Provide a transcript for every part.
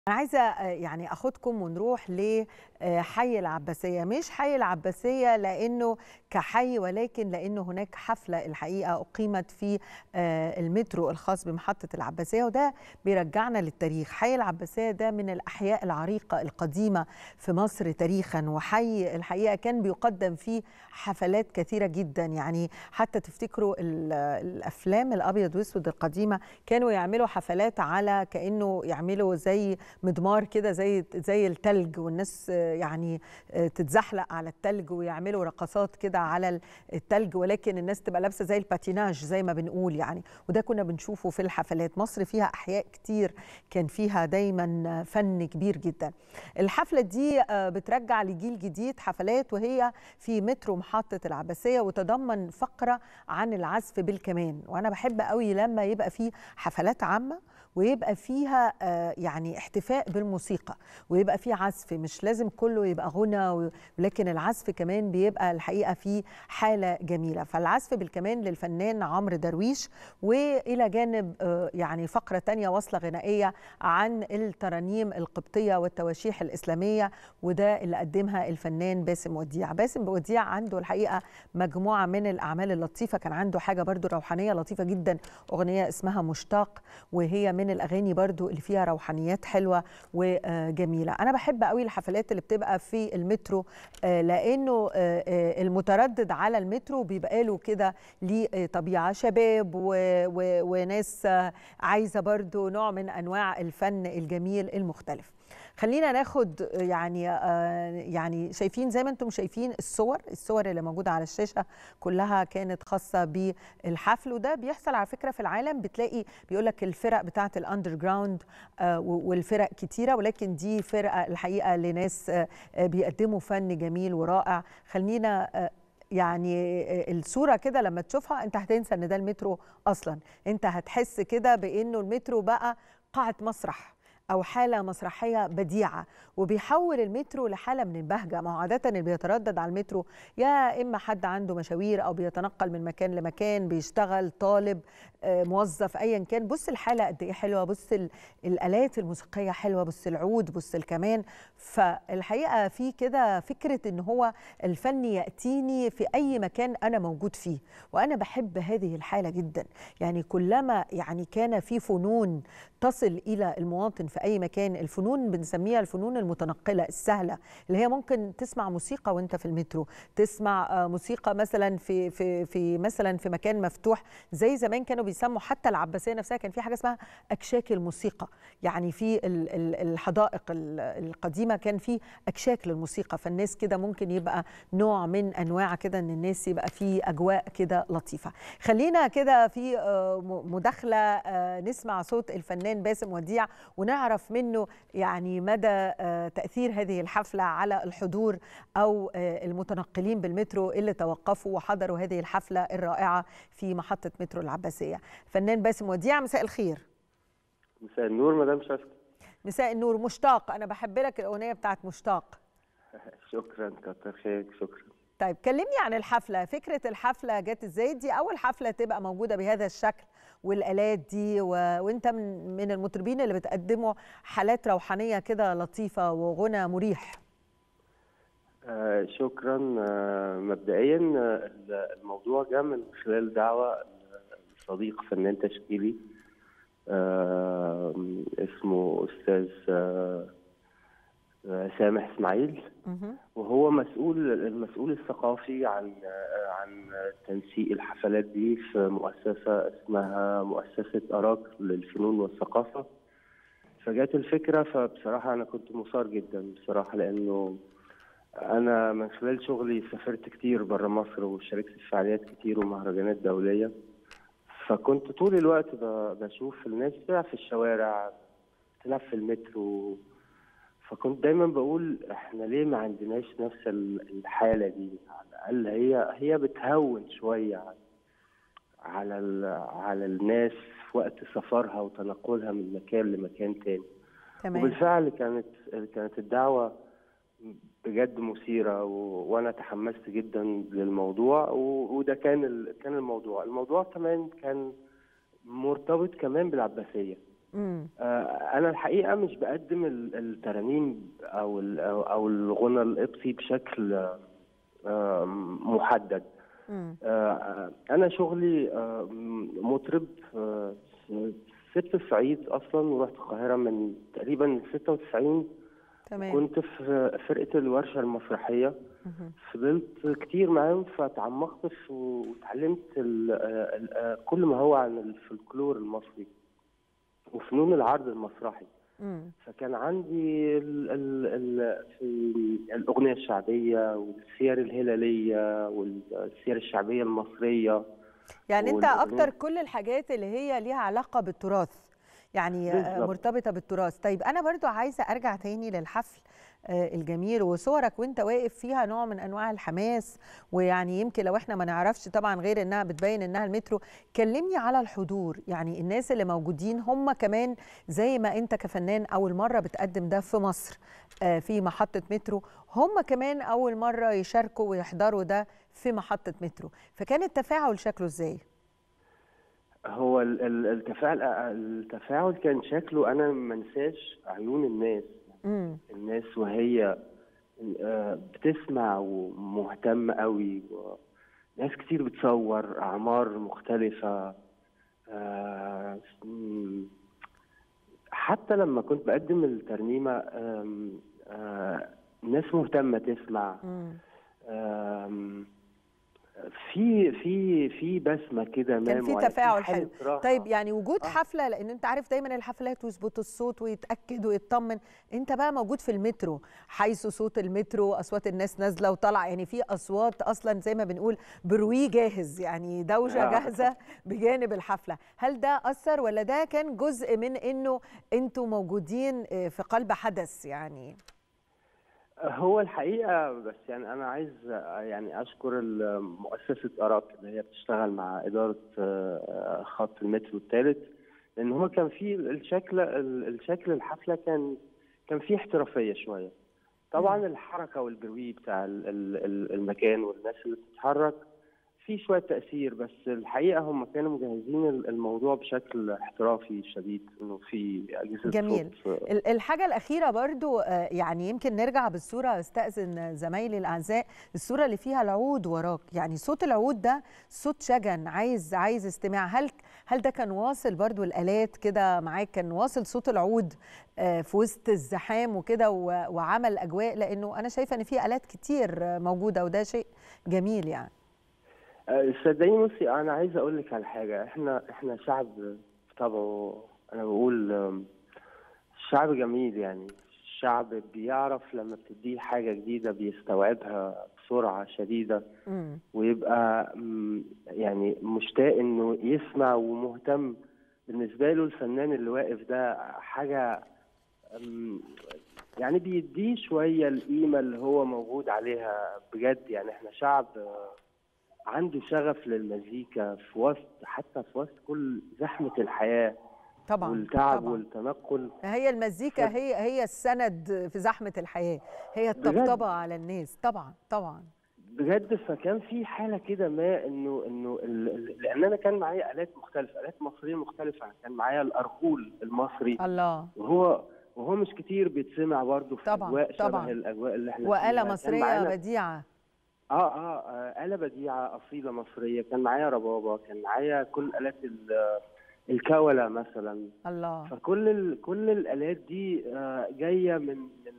أنا عايزة آه، يعني أخدكم ونروح لحي العباسية مش حي العباسية لأنه كحي ولكن لأنه هناك حفلة الحقيقة أقيمت في آه، المترو الخاص بمحطة العباسية وده بيرجعنا للتاريخ حي العباسية ده من الأحياء العريقة القديمة في مصر تاريخا وحي الحقيقة كان بيقدم فيه حفلات كثيرة جدا يعني حتى تفتكروا ال- الأفلام الأبيض وأسود القديمة كانوا يعملوا حفلات على كأنه يعملوا زي مدمار كده زي زي التلج والناس آه، يعني آه، تتزحلق على التلج ويعملوا رقصات كده على التلج ولكن الناس تبقى لابسه زي الباتيناج زي ما بنقول يعني وده كنا بنشوفه في الحفلات مصر فيها احياء كتير كان فيها دايما فن كبير جدا الحفله دي آه، بترجع لجيل جديد حفلات وهي في مترو محطه العباسيه وتضمن فقره عن العزف بالكمان وانا بحب قوي لما يبقى في حفلات عامه ويبقى فيها آه، يعني احتفاء بالموسيقى ويبقى في عزف مش لازم كله يبقى غنى و- ولكن العزف كمان بيبقى الحقيقه في حاله جميله فالعزف بالكمان للفنان عمرو درويش والى جانب آه، يعني فقره تانية وصله غنائيه عن الترانيم القبطيه والتواشيح الاسلاميه وده اللي قدمها الفنان باسم وديع باسم وديع عنده الحقيقه مجموعه من الاعمال اللطيفه كان عنده حاجه برضو روحانيه لطيفه جدا اغنيه اسمها مشتاق وهي من الاغاني برضو اللي فيها روحانيات حلوه وجميله انا بحب قوي الحفلات اللي بتبقى في المترو آه، لانه آه، آه، المتردد على المترو بيبقى له كده ليه طبيعه شباب و- و- وناس آه، عايزه برضو نوع من انواع الفن الجميل المختلف خلينا ناخد يعني آه، يعني شايفين زي ما انتم شايفين الصور الصور اللي موجوده على الشاشه كلها كانت خاصه بالحفل وده بيحصل على فكره في العالم بتلاقي بيقول لك الفرق بتاعه الاندر جراوند والفرق كتيره ولكن دي فرقه الحقيقه لناس آه، آه، بيقدموا فن جميل ورائع خلينا آه، يعني آه، الصوره كده لما تشوفها انت هتنسى ان ده المترو اصلا انت هتحس كده بانه المترو بقى قاعه مسرح او حاله مسرحيه بديعه وبيحول المترو لحاله من البهجه ما هو عاده اللي بيتردد على المترو يا اما حد عنده مشاوير او بيتنقل من مكان لمكان بيشتغل طالب آه، موظف ايا كان بص الحاله قد ايه حلوه بص ال- الالات الموسيقيه حلوه بص العود بص الكمان فالحقيقه في كده فكره ان هو الفن ياتيني في اي مكان انا موجود فيه وانا بحب هذه الحاله جدا يعني كلما يعني كان في فنون تصل الى المواطن في اي مكان الفنون بنسميها الفنون المتنقله السهله اللي هي ممكن تسمع موسيقى وانت في المترو تسمع آه، موسيقى مثلا في في في مثلا في مكان مفتوح زي زمان كانوا بيسموا حتى العباسيه نفسها كان في حاجه اسمها اكشاك الموسيقى يعني في ال- ال- الحدائق ال- القديمه كان في اكشاك للموسيقى فالناس كده ممكن يبقى نوع من انواع كده ان الناس يبقى في اجواء كده لطيفه خلينا كده في آه، م- مداخله آه، نسمع صوت الفنان باسم وديع ونعرف منه يعني مدى آه، تاثير هذه الحفله على الحضور او آه، المتنقلين بالمترو اللي توقفوا وحضروا هذه الحفله الرائعه في محطه مترو العباسيه فنان باسم وديع مساء الخير مساء النور مدام شفت مساء النور مشتاق انا بحب لك الاغنيه بتاعت مشتاق شكرا كتر خيرك شكرا طيب كلمني عن الحفله فكره الحفله جت ازاي دي اول حفله تبقى موجوده بهذا الشكل والالات دي و... وانت من من المطربين اللي بتقدموا حالات روحانيه كده لطيفه وغنى مريح آه شكرا آه مبدئيا آه الموضوع جاء من خلال دعوة لصديق فنان تشكيلي آه اسمه أستاذ آه آه، سامح إسماعيل مهم. وهو مسؤول المسؤول الثقافي عن آه، عن تنسيق الحفلات دي في مؤسسة اسمها مؤسسة أراك للفنون والثقافة فجات الفكرة فبصراحة أنا كنت مثار جدا بصراحة لأنه أنا من خلال شغلي سافرت كتير برا مصر وشاركت في فعاليات كتير ومهرجانات دولية فكنت طول الوقت ب- بشوف الناس بتلعب في الشوارع بتلعب في المترو فكنت دايما بقول احنا ليه ما عندناش نفس ال- الحالة دي على الأقل هي هي بتهون شوية على على ال- على الناس في وقت سفرها وتنقلها من مكان لمكان تاني تمام وبالفعل كانت كانت الدعوة بجد مثيرة و... وأنا تحمست جدا للموضوع و... وده كان ال... كان الموضوع الموضوع كمان كان مرتبط كمان بالعباسية امم آه، انا الحقيقه مش بقدم ال- الترانيم او ال- او أو الغنى القبطي بشكل آه، محدد امم آه، انا شغلي آه، مطرب آه، سبت الصعيد اصلا ورحت القاهره من تقريبا 96 تمام كنت في فرقه الورشه المسرحيه مهم. فضلت كتير معاهم فتعمقت في وتعلمت ال- آه، ال- آه، كل ما هو عن الفلكلور المصري وفنون العرض المسرحي امم فكان عندي ال ال ال في الأغنية الشعبية والسير الهلالية والسير الشعبية المصرية يعني انت والأغنية- اكتر كل الحاجات اللي هي ليها علاقه بالتراث يعني آه، بالظبط. مرتبطه بالتراث طيب انا برضو عايزه ارجع تاني للحفل آه، الجميل وصورك وانت واقف فيها نوع من انواع الحماس ويعني يمكن لو احنا ما نعرفش طبعا غير انها بتبين انها المترو كلمني على الحضور يعني الناس اللي موجودين هم كمان زي ما انت كفنان اول مره بتقدم ده في مصر آه، في محطه مترو هم كمان اول مره يشاركوا ويحضروا ده في محطه مترو فكان التفاعل شكله ازاي هو ال- ال- التفاعل التفاعل كان شكله أنا ما انساش عيون الناس امم الناس وهي آه، بتسمع ومهتمة قوي ناس كتير بتصور أعمار مختلفة آه، مم، حتى لما كنت بقدم الترنيمة آم، آه، ناس مهتمة تسمع امم آم، في في في بسمة كده ما كان في معينة، تفاعل حالة حلو راحة. طيب يعني وجود آه. حفله لان انت عارف دايما الحفلات ويظبط الصوت ويتاكد ويطمن انت بقى موجود في المترو حيث صوت المترو اصوات الناس نازله وطالعه يعني في اصوات اصلا زي ما بنقول بروي جاهز يعني دوشه آه. جاهزه بجانب الحفله هل ده اثر ولا ده كان جزء من انه انتوا موجودين آه، في قلب حدث يعني هو الحقيقة بس يعني أنا عايز يعني أشكر ال- مؤسسة أراك اللي هي بتشتغل مع إدارة آه، خط المترو الثالث لأن هو كان في الشكل الشكل الحفلة كان كان فيه احترافية شوية طبعا الحركة والبروي بتاع ال- ال- ال- المكان والناس اللي بتتحرك في شوية تأثير بس الحقيقة هم كانوا مجهزين الموضوع بشكل احترافي شديد إنه في أجهزة جميل. صوت ال- الحاجة الأخيرة برضو آه، يعني يمكن نرجع بالصورة استأذن زمايلي الأعزاء الصورة اللي فيها العود وراك يعني صوت العود ده صوت شجن عايز عايز استماع هل هل ده كان واصل برضو الآلات كده معاك كان واصل صوت العود آه، في وسط الزحام وكده و- وعمل أجواء لأنه أنا شايفة إن في آلات كتير آه، موجودة وده شيء جميل يعني آه، صدقيني بصي انا عايز اقول لك على حاجه احنا احنا شعب بطبعه انا بقول آم، شعب جميل يعني شعب بيعرف لما بتديه حاجه جديده بيستوعبها بسرعه شديده مم. ويبقى مم، يعني مشتاق انه يسمع ومهتم بالنسبه له الفنان اللي واقف ده حاجه مم، يعني بيديه شويه القيمه اللي هو موجود عليها بجد يعني احنا شعب آه، عنده شغف للمزيكا في وسط حتى في وسط كل زحمه الحياه طبعا والتعب طبعا والتنقل هي المزيكا ف- هي هي السند في زحمة الحياة هي الطبطبة على الناس طبعا طبعا بجد فكان في حاله كده ما انه انه ال- ال- لان انا كان معايا الات مختلفه الات مصريه مختلفه كان معايا الارغول المصري الله وهو وهو مش كتير بيتسمع برضه في طبعا، اجواء طبعا. شبه الاجواء اللي احنا وآلة فيها. كان مصرية معانا- بديعة اه اه آه، آلة بديعة أصيلة مصرية كان معايا ربابة كان معايا كل آلات ال- الكولة مثلا الله فكل ال... كل الآلات دي آه، جاية من من من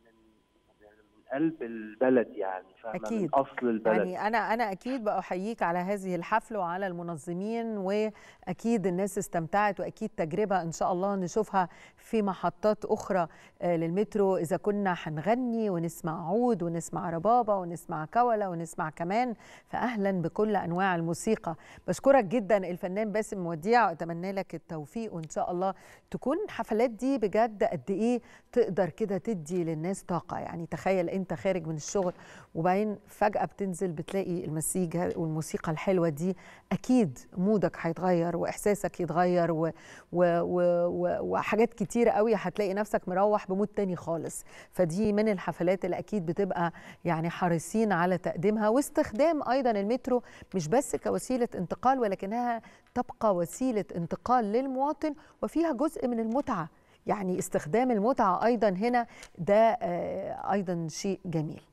من قلب البلد يعني فاهمة من أكيد. أصل البلد يعني أنا أنا أكيد بأحييك على هذه الحفلة وعلى المنظمين وأكيد الناس استمتعت وأكيد تجربة إن شاء الله نشوفها في محطات أخرى آه، للمترو إذا كنا هنغني ونسمع عود ونسمع ربابة ونسمع كولة ونسمع كمان فأهلا بكل أنواع الموسيقى بشكرك جدا الفنان باسم موديع وأتمنى لك التوفيق وإن شاء الله تكون الحفلات دي بجد قد إيه تقدر كده تدي للناس طاقة يعني تخيل أنت خارج من الشغل وبعد وبعدين فجاه بتنزل بتلاقي المزيكا والموسيقى الحلوه دي اكيد مودك هيتغير واحساسك يتغير و و و و وحاجات كتيره قوي هتلاقي نفسك مروح بمود تاني خالص فدي من الحفلات اللي اكيد بتبقى يعني حريصين على تقديمها واستخدام ايضا المترو مش بس كوسيله انتقال ولكنها تبقى وسيله انتقال للمواطن وفيها جزء من المتعه يعني استخدام المتعه ايضا هنا ده ايضا شيء جميل